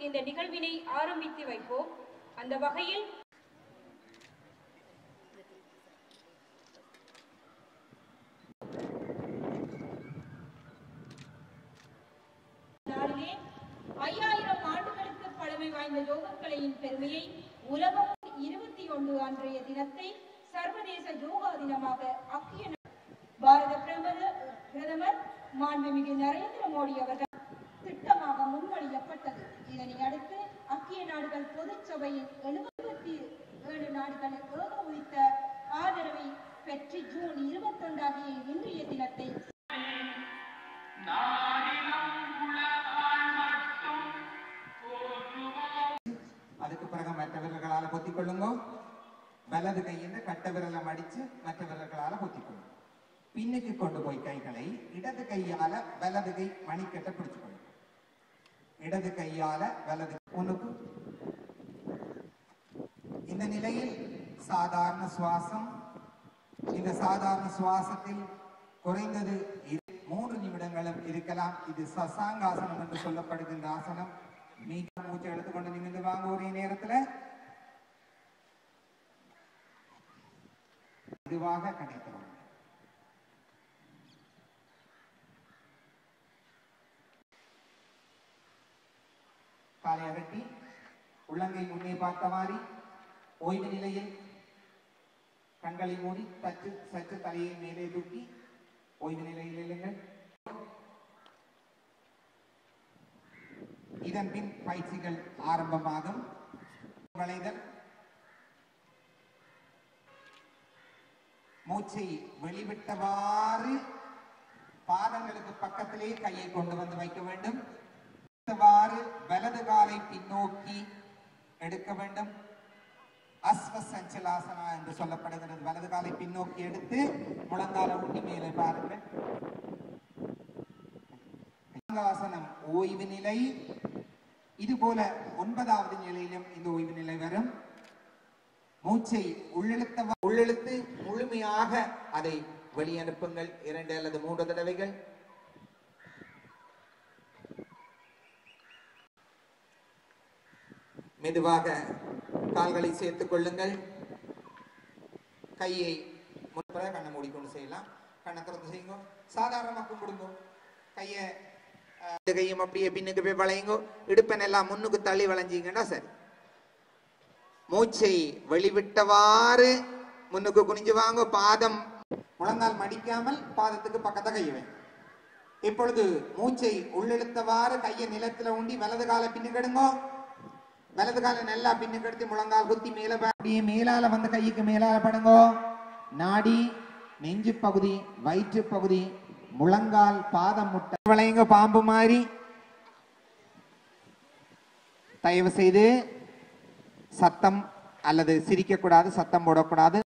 இந்த நிகழ்வினை ஆரம்பித்து வைப்போம் அந்த வகையில் நாளிலே ஐயாயிரம் ஆண்டுகளுக்கு பழமை வாய்ந்த யோகக்கலையின் பெருமையை உலகம் இருபத்தி ஒன்று அன்றைய தினத்தை சர்வதேச யோகா தினமாக அக்கிய நா- பாரத பிரதமர் பிரதமர் மாண்புமிகு நரேந்திர மோடி அவர்கள் திட்டமாக முன்மொழியப்பட்டது இதனை அடுத்து அக்கிய நாடுகள் பொதுச் சபையின் எழுபத்தி ஏழு நாடுகள் ஏகோபித்த ஆதரவை பெற்று ஜூன் இருபத்தொன்றாகிய இன்றைய தினத்தை அதுக்கு பிறகு மற்ற விரல்களால பொத்திக் கொள்ளுங்க வலது கையில கட்ட விரலை மடிச்சு மற்ற விரல்களால பொத்திக் கொள்ளுங்க பின்னுக்கு கொண்டு போய் கைகளை இடது கையால வலது கை மணிக்கட்டை பிடிச்சு கொள்ளுங்க இடது கையால வலது உனக்கு இந்த நிலையில் சாதாரண சுவாசம் இந்த சாதாரண சுவாசத்தில் குறைந்தது இரு- மூன்று நிமிடங்களும் இருக்கலாம் இது சசாங்காசனம் என்று சொல்லப்படுகின்ற ஆசனம் மிக மூச்சு எடுத்துக்கொண்டு நிமிர்ந்து வாங்க ஒரே நேரத்துல இதுவாக கணைக்கிறோம் காலை அகட்டி உள்ளங்கை முன்னே பார்த்த மாதிரி ஓய்வு நிலையில் கண்களை மூடி சற்று சற்று தலையை மேலே தூக்கி ஓய்வு நிலையில் இல்லுங்கள் இதன் பின் பயிற்சிகள் ஆரம்பமாகும் வளைதல் மூச்சை வெளிவிட்டவாறு பாதங்களுக்கு பக்கத்திலே கையை கொண்டு வந்து வைக்க வேண்டும் இவ்வாறு வலது காலை பின்னோக்கி எடுக்க வேண்டும் அஸ்வ சஞ்சலாசனா என்று சொல்லப்படுகிறது வலது காலை பின்னோக்கி எடுத்து முழங்கால ஊட்டி மேலே பாருங்கள் ஆசனம் ஓய்வு நிலை இது போல ஒன்பதாவது நிலையிலும் இந்த ஓய்வு நிலை வரும் மூச்சை உள்ளிழுத்த உள்ளிழுத்து முழுமையாக அதை வெளியனுப்புங்கள் இரண்டு அல்லது மூன்று தடவைகள் மெதுவாக கால்களை சேர்த்துக் கொள்ளுங்கள் கையை முன்புற கண்ணை மூடிக்கொண்டு செய்யலாம் கண்ணை திறந்து செய்யுங்க சாதாரணமாக்கும் கொடுங்க கையை அஹ், இந்த கையும் அப்படியே பின்னுக்கு போய் வளையுங்க இடுப்பன் எல்லாம் முன்னுக்கு தள்ளி வளைஞ்சிங்கன்னா சரி மூச்சை வெளிவிட்டவாறு முன்னுக்கு குனிஞ்சு வாங்க பாதம் முழங்கால் மடிக்காமல் பாதத்துக்கு பக்கத்தை கையை வைங்க இப்பொழுது மூச்சை உள்ளிழுத்தவாறு கையை நிலத்துல ஊண்டி வலது காலை பின்னுக்கெடுங்கோ வலது காலை நல்லா பின்னுக்கெடுத்து முழங்கால் குத்தி மேல பா- அப்படியே மேலால வந்து கைக்கு மேலால படுங்கோ நாடி நெஞ்சு பகுதி வயிற்று பகுதி முழங்கால் பாதம் முட்டை வளையுங்க பாம்பு மாதிரி தயவு செய்து சத்தம் அல்லது சிரிக்க கூடாது சத்தம் போடக்கூடாது